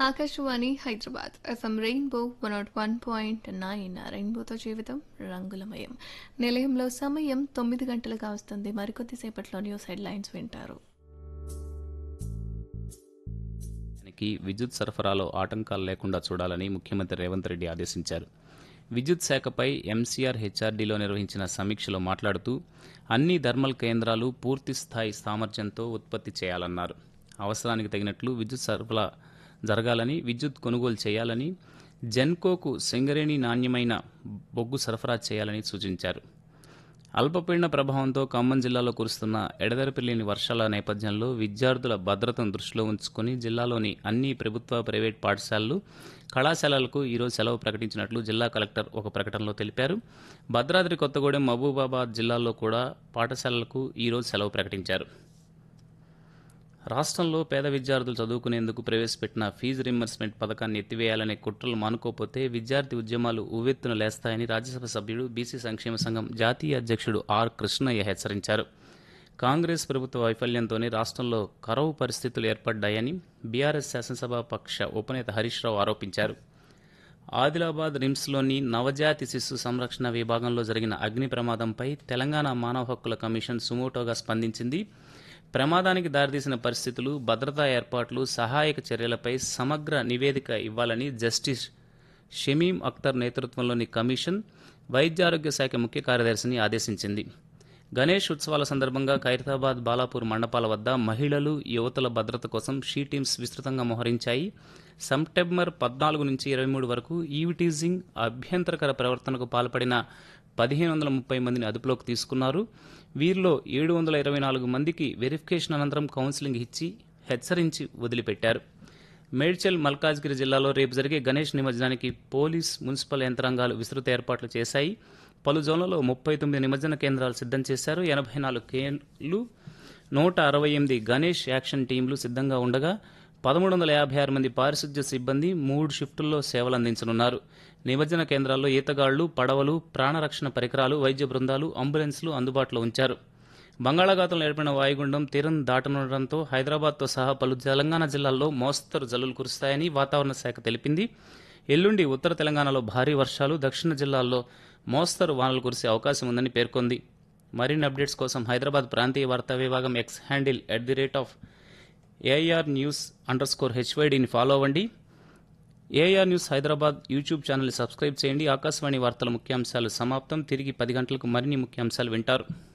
Akashvani Hyderabad FM rainbow one naught one point nine రెయిన్బోతో జీవితం రంగులమయం నిలయంలో సమయం తొమ్మిది గంటలుగా వస్తుంది మరికొద్దిసేపట్లో న్యూస్ హెడ్లైన్స్ వింటారు కి విద్యుత్ సరఫరాలో ఆటంకాలు లేకుండా చూడాలని ముఖ్యమంత్రి రేవంత్ రెడ్డి ఆదేశించారు విద్యుత్ శాఖపై ఎంసీఆర్ హెచ్ఆర్డీలో నిర్వహించిన సమీక్షలో మాట్లాడుతూ అన్ని థర్మల్ కేంద్రాలు పూర్తి స్థాయి సామర్థ్యంతో ఉత్పత్తి చేయాలన్నారు అవసరానికి తగినట్లు విద్యుత్ సరఫరా జరగాలని విద్యుత్ కొనుగోలు చేయాలని జెన్కోకు సింగరేణి నాణ్యమైన బొగ్గు సరఫరా చేయాలని సూచించారు అల్పపీడన ప్రభావంతో ఖమ్మం జిల్లాలో కురుస్తున్న ఎడతెరపి లేని వర్షాల నేపథ్యంలో విద్యార్థుల భద్రతను దృష్టిలో ఉంచుకొని జిల్లాలోని అన్ని ప్రభుత్వ ప్రైవేట్ పాఠశాలలు కళాశాలలకు ఈరోజు సెలవు ప్రకటించినట్లు జిల్లా కలెక్టర్ ఒక ప్రకటనలో తెలిపారు భద్రాద్రి కొత్తగూడెం మహబూబాబాద్ జిల్లాల్లో కూడా పాఠశాలలకు ఈరోజు సెలవు ప్రకటించారు రాష్ట్రంలో పేద విద్యార్థులు చదువుకునేందుకు ప్రవేశపెట్టిన ఫీజు రింబర్స్మెంట్ పథకాన్ని ఎత్తివేయాలనే కుట్రలు మానుకోకపోతే విద్యార్థి ఉద్యమాలు ఉవ్వెత్తున లేస్తాయని రాజ్యసభ సభ్యుడు బీసీ సంక్షేమ సంఘం జాతీయ అధ్యక్షుడు ఆర్ కృష్ణయ్య హెచ్చరించారు కాంగ్రెస్ ప్రభుత్వ వైఫల్యంతోనే రాష్ట్రంలో కరవు పరిస్థితులు ఏర్పడ్డాయని బీఆర్ఎస్ శాసనసభ పక్ష ఉపనేత హరీష్ రావు ఆరోపించారు ఆదిలాబాద్ రిమ్స్లోని నవజాతి శిశు సంరక్షణ విభాగంలో జరిగిన అగ్ని ప్రమాదంపై తెలంగాణ మానవ హక్కుల కమిషన్ సుమోటోగా స్పందించింది ప్రమాదానికి దారితీసిన పరిస్థితులు భద్రతా ఏర్పాట్లు సహాయక చర్యలపై సమగ్ర నివేదిక ఇవ్వాలని జస్టిస్ షమీం అఖ్తర్ నేతృత్వంలోని కమిషన్ వైద్యారోగ్య శాఖ ముఖ్య కార్యదర్శిని ఆదేశించింది గణేష్ ఉత్సవాల సందర్భంగా ఖైరతాబాద్ బాలాపూర్ మండపాల వద్ద మహిళలు యువతుల భద్రత కోసం షీ టీమ్స్ విస్తృతంగా మోహరించాయి సెప్టెంబర్ పద్నాలుగు నుంచి ఇరవై మూడు వరకు ఈవిటీజింగ్ అభ్యంతరకర ప్రవర్తనకు పాల్పడిన పదిహేను వందల ముప్పై మందిని అదుపులోకి తీసుకున్నారు వీరిలో ఏడు వందల ఇరవై నాలుగు మందికి వెరిఫికేషన్ అనంతరం కౌన్సిలింగ్ ఇచ్చి హెచ్చరించి వదిలిపెట్టారు మేడ్చల్ మల్కాజ్గిరి జిల్లాలో రేపు జరిగే గణేష్ నిమజ్జనానికి పోలీస్ మున్సిపల్ యంత్రాంగాలు విస్తృత ఏర్పాట్లు చేశాయి పలు జోన్లలో ముప్పై తొమ్మిది నిమజ్జన కేంద్రాలు సిద్ధం చేశారు ఎనభై నాలుగు కేంద్రాలు నూట అరవై ఎనిమిది గణేష్ యాక్షన్ టీంలు సిద్ధంగా ఉండగా పదమూడు వందల యాభై ఆరు మంది పారిశుద్ధ్య సిబ్బంది మూడు షిఫ్టుల్లో సేవలు అందించనున్నారు నిమజ్జన కేంద్రాల్లో ఈతగాళ్లు పడవలు ప్రాణరక్షణ పరికరాలు వైద్య బృందాలు అంబులెన్స్లు అందుబాటులో ఉంచారు బంగాళాఖాతంలో ఏర్పడిన వాయుగుండం తీరం దాటనుండటంతో హైదరాబాద్తో సహా పలు తెలంగాణ జిల్లాల్లో మోస్తరు జల్లులు కురుస్తాయని వాతావరణ శాఖ తెలిపింది ఎల్లుండి ఉత్తర తెలంగాణలో భారీ వర్షాలు దక్షిణ జిల్లాల్లో మోస్తరు వానలు కురిసే అవకాశం ఉందని పేర్కొంది మరిన్ని అప్డేట్స్ కోసం హైదరాబాద్ ప్రాంతీయ వార్తా విభాగం X handle at the rate of AIR news under score హెచ్వైడిని ఫాలో అవ్వండి ఏఐఆర్ న్యూస్ హైదరాబాద్ యూట్యూబ్ ఛానల్ని సబ్స్క్రైబ్ చేయండి ఆకాశవాణి వార్తల ముఖ్యాంశాలు సమాప్తం తిరిగి పది గంటలకు మరిన్ని ముఖ్యాంశాలు వింటారు